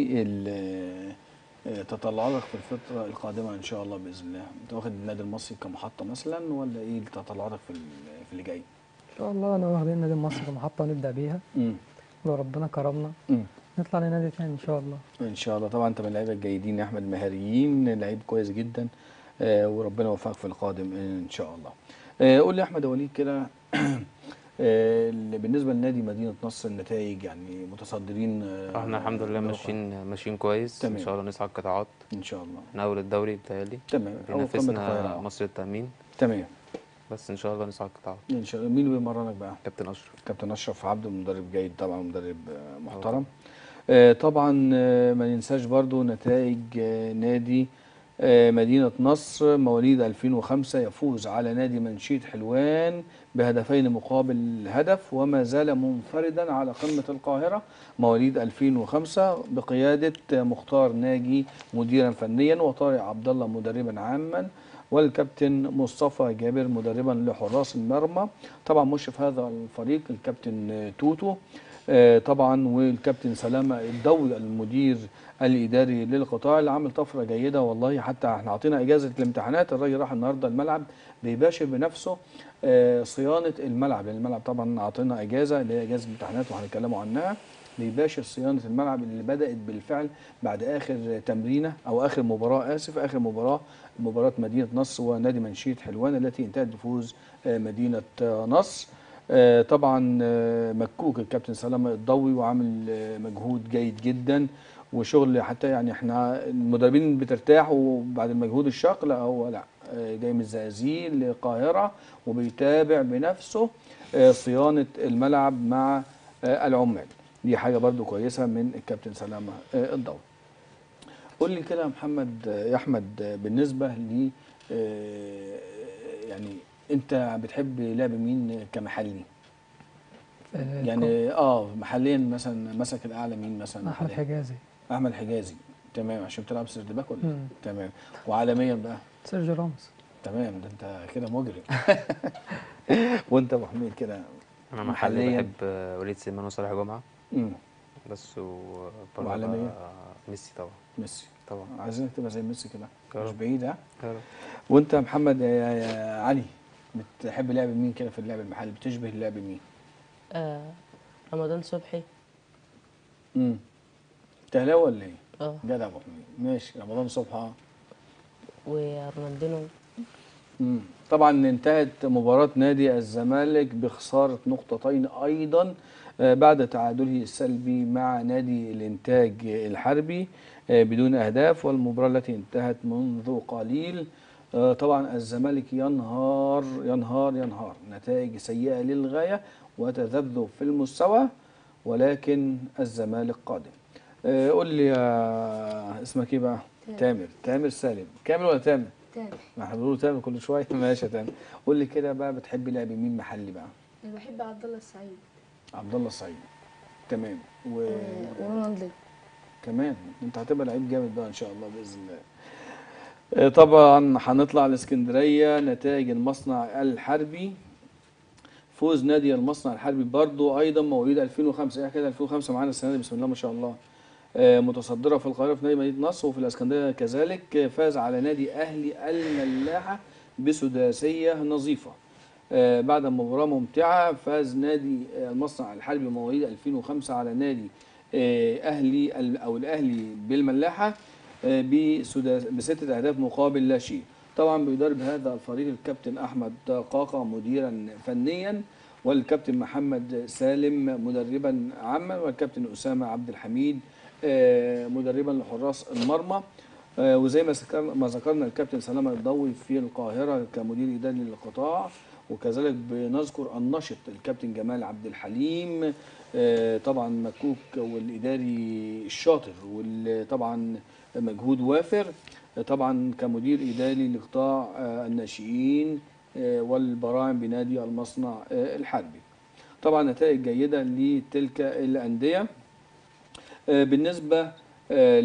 لل آه، تطلعاتك في الفتره القادمه ان شاء الله باذن الله انت واخد النادي المصري كمحطه مثلا ولا ايه تطلعاتك في ال- في اللي جاي
ان شاء الله انا واخدين النادي المصري كمحطه ونبدا بيها
امم
لو ربنا كرمنا
امم
نطلع لنادي تاني ان شاء الله
ان شاء الله طبعا انت من اللعيبه الجيدين يا احمد مهاريين لعيب كويس جدا آه وربنا يوفقك في القادم ان شاء الله آه قول لي يا احمد يا وليد كده آه اللي بالنسبه لنادي مدينه نصر النتائج يعني متصدرين آه
احنا الحمد لله
الدورة.
ماشيين ماشيين كويس
تمام.
ان شاء الله نصعد قطاعات
ان شاء الله
من اول الدوري بتهيألي
تمام أول قمة
بينافسنا
القاهرة.
مصر التأمين
تمام
بس ان شاء الله نصعد قطاعات
ان شاء الله مين اللي بيمرنك بقى
كابتن اشرف
كابتن اشرف عبده مدرب جيد طبعا مدرب آه، محترم آه، طبعا آه، ما ننساش برضو نتائج آه، نادي آه، مدينة نصر مواليد 2005 يفوز على نادي منشيد حلوان بهدفين مقابل هدف وما زال منفردا على قمة القاهرة مواليد 2005 بقيادة آه، مختار ناجي مديرا فنيا وطارق عبد الله مدربا عاما والكابتن مصطفى جابر مدربا لحراس المرمى طبعا مشرف هذا الفريق الكابتن آه، توتو آه، طبعا والكابتن سلامه الضوي المدير الاداري للقطاع اللي عامل طفره جيده والله حتى احنا عطينا اجازه الامتحانات الراجل راح النهارده الملعب بيباشر بنفسه آه، صيانه الملعب لان الملعب طبعا عطينا اجازه اللي هي اجازه امتحانات وهنتكلموا عنها بيباشر صيانه الملعب اللي بدات بالفعل بعد اخر تمرينه او اخر مباراه اسف اخر مباراه مباراه مدينه نصر ونادي منشيه حلوان التي انتهت بفوز آه، مدينه آه، نصر آه، طبعا آه، مكوك الكابتن سلامه الضوي وعامل آه، مجهود جيد جدا وشغل حتى يعني احنا المدربين بترتاحوا بعد المجهود الشاق لا هو لا آه، جاي من الزقازيق للقاهره وبيتابع بنفسه آه، صيانه الملعب مع آه، العمال دي حاجه برضو كويسه من الكابتن سلامه آه، الضوي قول لي كده يا محمد آه، يا احمد آه، بالنسبه ل آه، يعني انت بتحب لعب مين كمحلي
آه،
يعني اه محليا مثلا مسك الاعلى مين مثلا
احمد
محليا؟
حجازي
احمد حجازي تمام عشان بتلعب سيرد باك ولا إيه؟
مم.
تمام وعالميا بقى
سيرجيو راموس
تمام ده انت كده مجرم وانت ابو حميد كده
انا محلي
محلياً.
بحب آه، وليد سليمان وصالح جمعه
مم.
بس و برضه
وعالمياً؟
بقى ميسي طبعا
ميسي
طبعا
عايزينك تبقى زي ميسي كده
يا
مش
رب.
بعيد ها
يا رب.
وانت يا محمد يا, يا علي بتحب لعب مين كده في اللعب المحلي بتشبه لعب مين
آه رمضان صبحي
امم تهلاوي ولا ايه
اه
جدع ابو حميد ماشي رمضان صبحي اه
ورونالدينو
مم. طبعا انتهت مباراة نادي الزمالك بخسارة نقطتين أيضا آه، بعد تعادله السلبي مع نادي الإنتاج الحربي آه، بدون أهداف والمباراة التي انتهت منذ قليل آه، طبعا الزمالك ينهار ينهار ينهار نتائج سيئة للغاية وتذبذب في المستوى ولكن الزمالك قادم آه، قول لي يا اسمك ايه بقى؟
تامر.
تامر تامر سالم كامل ولا تامر؟
تاني
ما احنا بنقول تامر كل شويه ماشي يا تامر قول لي كده بقى بتحبي لعب مين محلي بقى؟
انا بحب عبد الله السعيد
عبد الله السعيد تمام و
آه، ورونالدو
كمان انت هتبقى لعيب جامد بقى ان شاء الله باذن الله آه، طبعا هنطلع الاسكندريه نتائج المصنع الحربي فوز نادي المصنع الحربي برضو ايضا مواليد 2005 ايه كده 2005 معانا السنه دي بسم الله ما شاء الله آه، متصدره في القاهره في نادي مدينه نصر وفي الاسكندريه كذلك آه، فاز على نادي اهلي الملاحه بسداسيه نظيفه آه، بعد مباراة ممتعة فاز نادي آه، المصنع الحربي مواليد 2005 على نادي آه، أهلي ال- أو الأهلي بالملاحة آه، بسداس- بستة أهداف مقابل لا شيء طبعا بيدرب هذا الفريق الكابتن أحمد قاقة مديرا فنيا والكابتن محمد سالم مدربا عاما والكابتن أسامة عبد الحميد آه، مدربا لحراس المرمى آه، وزي ما ذكرنا ما ذكرنا الكابتن سلامة الضوي في القاهرة كمدير إداري للقطاع وكذلك بنذكر النشط الكابتن جمال عبد الحليم آه، طبعا مكوك والإداري الشاطر واللي طبعا مجهود وافر آه، طبعا كمدير إداري لقطاع آه، الناشئين آه، والبراعم بنادي المصنع آه، الحربي طبعا نتائج جيدة لتلك الأندية آه، بالنسبة آه،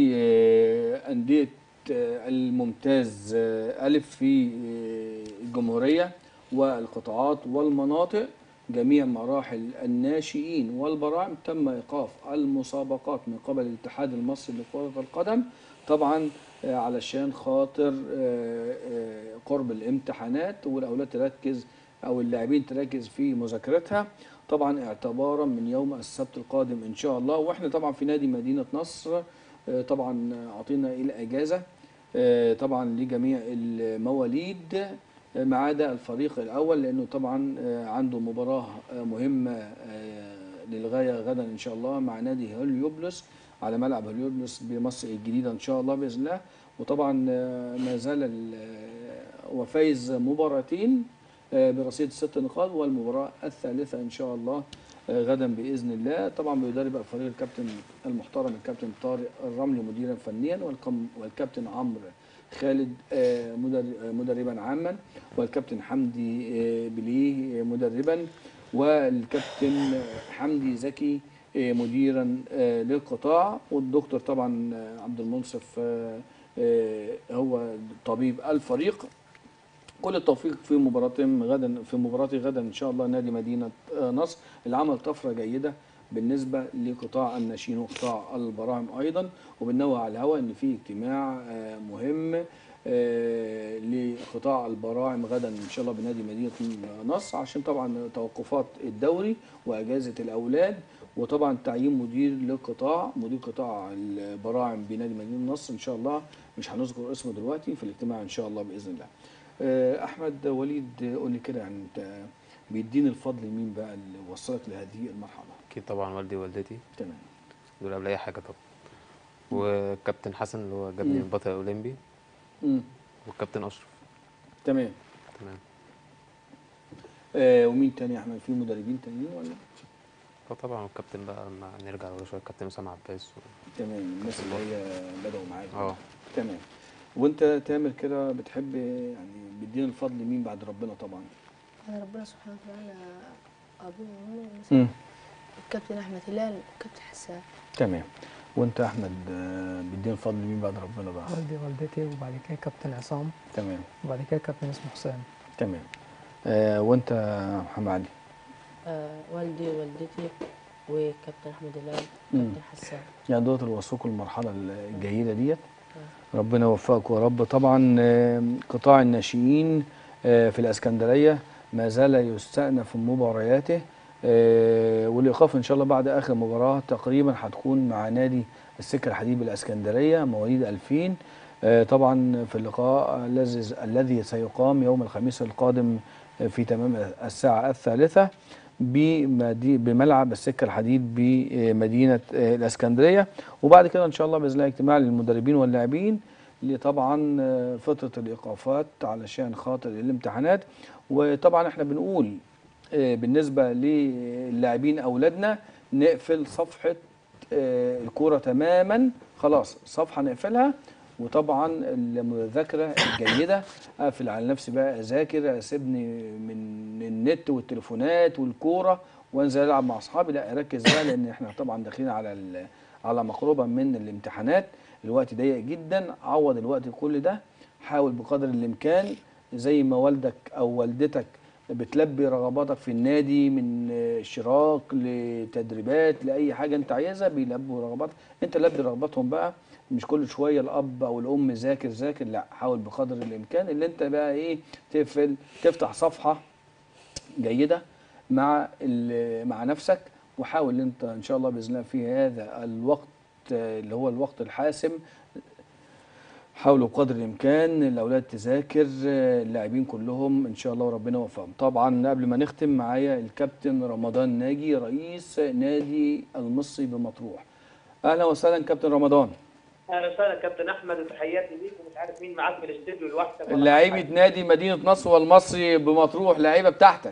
لأندية آه، الممتاز آه، ألف في آه، الجمهورية والقطاعات والمناطق جميع مراحل الناشئين والبراعم تم إيقاف المسابقات من قبل الاتحاد المصري لكرة القدم طبعا آه، علشان خاطر آه، آه، قرب الامتحانات والأولاد تركز أو اللاعبين تركز في مذاكرتها طبعا اعتبارا من يوم السبت القادم ان شاء الله واحنا طبعا في نادي مدينه نصر آه، طبعا اعطينا الاجازه آه، طبعا لجميع المواليد آه، ما عدا الفريق الاول لانه طبعا آه، عنده مباراه آه، مهمه آه، للغايه غدا ان شاء الله مع نادي هليوبلس على ملعب هليوبلس بمصر الجديده ان شاء الله باذن الله وطبعا آه، ما زال ال- آه، وفايز مباراتين آه، برصيد ست نقاط والمباراة الثالثة إن شاء الله آه، غدا بإذن الله طبعا بيدرب الفريق الكابتن المحترم الكابتن طارق الرملي مديرا فنيا والكم- والكابتن عمرو خالد آه، مدر- آه، مدربا عاما والكابتن حمدي آه، بليه آه، مدربا والكابتن حمدي زكي آه، مديرا آه، للقطاع والدكتور طبعا آه، عبد المنصف آه، آه، هو طبيب الفريق كل التوفيق في مباراتهم غدا في مباراه غدا ان شاء الله نادي مدينه آه، نصر اللي عمل طفره جيده بالنسبه لقطاع الناشئين وقطاع البراعم ايضا وبنوه على الهواء ان في اجتماع آه، مهم آه، لقطاع البراعم غدا ان شاء الله بنادي مدينه نصر عشان طبعا توقفات الدوري واجازه الاولاد وطبعا تعيين مدير للقطاع مدير قطاع البراعم بنادي مدينه نصر ان شاء الله مش هنذكر اسمه دلوقتي في الاجتماع ان شاء الله باذن الله آه، احمد وليد قول لي كده يعني انت بيديني الفضل لمين بقى اللي وصلك لهذه المرحله
اكيد طبعا والدي ووالدتي
تمام
دول قبل اي حاجه طبعا وكابتن حسن اللي هو جابني
مم.
البطل الاولمبي
امم
والكابتن اشرف
تمام
تمام
آه ومين تاني يا احمد في مدربين تانيين ولا
فطبعا الكابتن بقى لما نرجع ورا شويه الكابتن اسامه عباس و...
تمام الناس اللي هي بدأوا معاك
اه
تمام وانت تامر كده بتحب يعني بيديني الفضل مين بعد ربنا طبعا
على ربنا سبحانه وتعالى أبوه وأمه مثلا
امم
الكابتن أحمد هلال والكابتن حسان
تمام وانت يا احمد آه، بيديني الفضل مين بعد ربنا بقى
والدي والدتي وبعد كده كابتن عصام
تمام
وبعد كده كابتن اسمه حسام
تمام آه وانت يا محمد علي
آه والدي ووالدتي وكابتن احمد هلال
مم.
وكابتن حسان
يعني دول اللي وصلوكوا المرحله الجيده ديت ربنا يوفقكم يا رب طبعا آه، قطاع الناشئين آه، في الاسكندريه ما زال يستأنف مبارياته آه، والايقاف ان شاء الله بعد اخر مباراه تقريبا هتكون مع نادي السكه الحديد بالاسكندريه مواليد 2000 آه، طبعا في اللقاء الذي الذي سيقام يوم الخميس القادم في تمام الساعه الثالثه بمدي- بملعب السكه الحديد بمدينه آه، الاسكندريه وبعد كده ان شاء الله باذن الله اجتماع للمدربين واللاعبين اللي طبعا آه، فتره الايقافات علشان خاطر الامتحانات وطبعا احنا بنقول آه، بالنسبه للاعبين اولادنا نقفل صفحه آه، الكوره تماما خلاص صفحه نقفلها وطبعا المذاكره الجيده اقفل على نفسي بقى اذاكر اسيبني من النت والتليفونات والكوره وانزل العب مع اصحابي لا اركز بقى لان احنا طبعا داخلين على ال- على مقربه من الامتحانات الوقت ضيق جدا عوض الوقت كل ده حاول بقدر الامكان زي ما والدك او والدتك بتلبي رغباتك في النادي من آه، اشتراك لتدريبات لاي حاجه انت عايزها بيلبوا رغباتك انت لبي رغباتهم بقى مش كل شويه الاب او الام ذاكر ذاكر لا حاول بقدر الامكان اللي انت بقى ايه تقفل تفتح صفحه جيده مع ال- مع نفسك وحاول انت ان شاء الله باذن الله في هذا الوقت آه، اللي هو الوقت الحاسم حاولوا بقدر الامكان الاولاد تذاكر آه، اللاعبين كلهم ان شاء الله وربنا يوفقهم طبعا قبل ما نختم معايا الكابتن رمضان ناجي رئيس نادي المصري بمطروح اهلا وسهلا كابتن رمضان
اهلا وسهلا كابتن احمد وتحياتي ليك ومش عارف مين معاك من الاستوديو لوحدك ولا
لعيبه
معاك
نادي مدينه نصر والمصري بمطروح لعيبه بتاعتك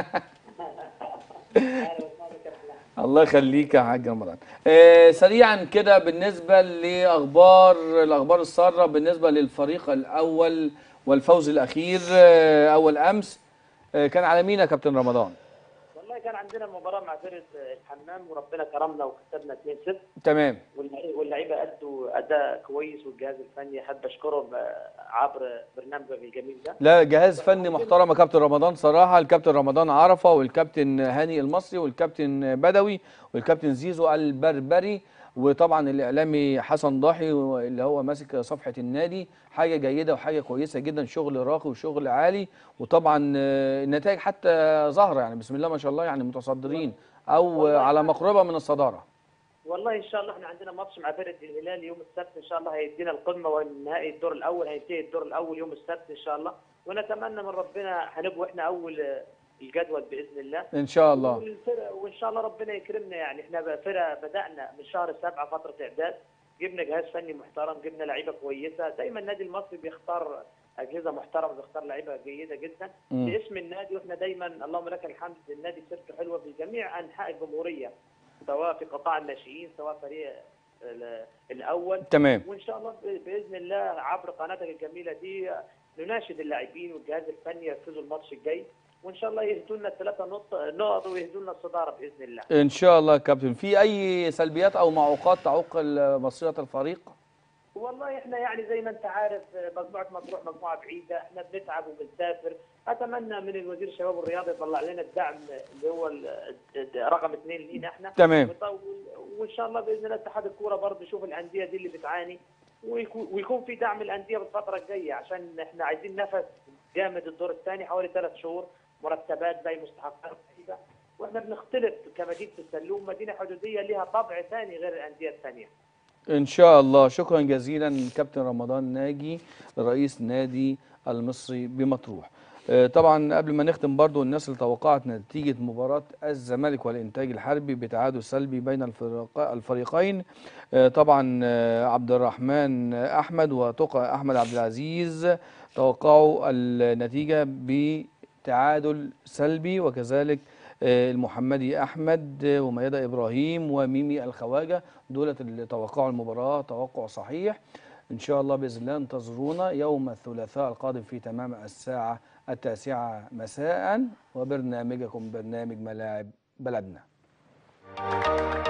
الله يخليك يا حاج رمضان آه سريعا كده بالنسبه لاخبار الاخبار الساره بالنسبه للفريق الاول والفوز الاخير آه اول امس آه كان على مين يا كابتن رمضان
والله كان عندنا مباراه مع فرقه الحمام وربنا كرمنا وكسبنا 2-0
تمام
واللعي- واللعيبه ادوا اداء كويس والجهاز الفني احب اشكرهم آه، عبر برنامجك الجميل ده
لا جهاز فني محترم يا كابتن رمضان صراحه الكابتن رمضان عرفه والكابتن هاني المصري والكابتن بدوي والكابتن زيزو البربري وطبعا الاعلامي حسن ضاحي اللي هو ماسك صفحه النادي حاجه جيده وحاجه كويسه جدا شغل راقي وشغل عالي وطبعا آه، النتائج حتى ظاهره يعني بسم الله ما شاء الله يعني متصدرين او على مقربه من الصداره
والله ان شاء الله احنا عندنا ماتش مع فرقه الهلال يوم السبت ان شاء الله هيدينا القمه والنهائي الدور الاول هينتهي الدور الاول يوم السبت ان شاء الله ونتمنى من ربنا هنبقوا احنا اول آه، الجدول باذن الله
ان شاء الله
والفرقة وان شاء الله ربنا يكرمنا يعني احنا بقى فرقه بدانا من شهر سبعه فتره اعداد جبنا جهاز فني محترم جبنا لعيبه كويسه دايما النادي المصري بيختار اجهزه محترمه بيختار لعيبه جيده جدا
مم.
باسم النادي واحنا دايما اللهم لك الحمد النادي سيرته حلوه في جميع انحاء الجمهوريه سواء في قطاع الناشئين سواء فريق ال- الاول
تمام.
وان شاء الله ب- باذن الله عبر قناتك الجميله دي نناشد اللاعبين والجهاز الفني يركزوا الماتش الجاي وان شاء الله يهدوا لنا الثلاثه نقط نقط ويهدوا لنا الصداره باذن الله
ان شاء الله يا كابتن في اي سلبيات او معوقات تعوق مصيره الفريق
والله احنا يعني زي ما انت عارف مجموعه مطروح مجموعه بعيده احنا بنتعب وبنسافر اتمنى من الوزير الشباب والرياضه يطلع لنا الدعم اللي هو ال- رقم اثنين لينا احنا
تمام.
وط- وان شاء الله باذن الله اتحاد الكوره برضه يشوف الانديه دي اللي بتعاني ويكون ويكون في دعم الانديه بالفتره الجايه عشان احنا عايزين نفس جامد الدور الثاني حوالي ثلاث شهور مرتبات باقي مستحقات لعيبة. واحنا بنختلف كمدينه السلوم مدينه حدوديه لها طبع ثاني غير الانديه الثانيه
ان شاء الله شكرا جزيلا كابتن رمضان ناجي رئيس نادي المصري بمطروح آه، طبعا قبل ما نختم برضو الناس اللي توقعت نتيجة مباراة الزمالك والإنتاج الحربي بتعادل سلبي بين الفريق- الفريقين آه، طبعا آه، عبد الرحمن أحمد وتقى أحمد عبد العزيز توقعوا النتيجة بتعادل سلبي وكذلك آه، المحمدي أحمد آه، وميادة إبراهيم وميمي الخواجة دولة اللي توقعوا المباراة توقع صحيح إن شاء الله بإذن الله انتظرونا يوم الثلاثاء القادم في تمام الساعة التاسعة مساء وبرنامجكم برنامج ملاعب بلدنا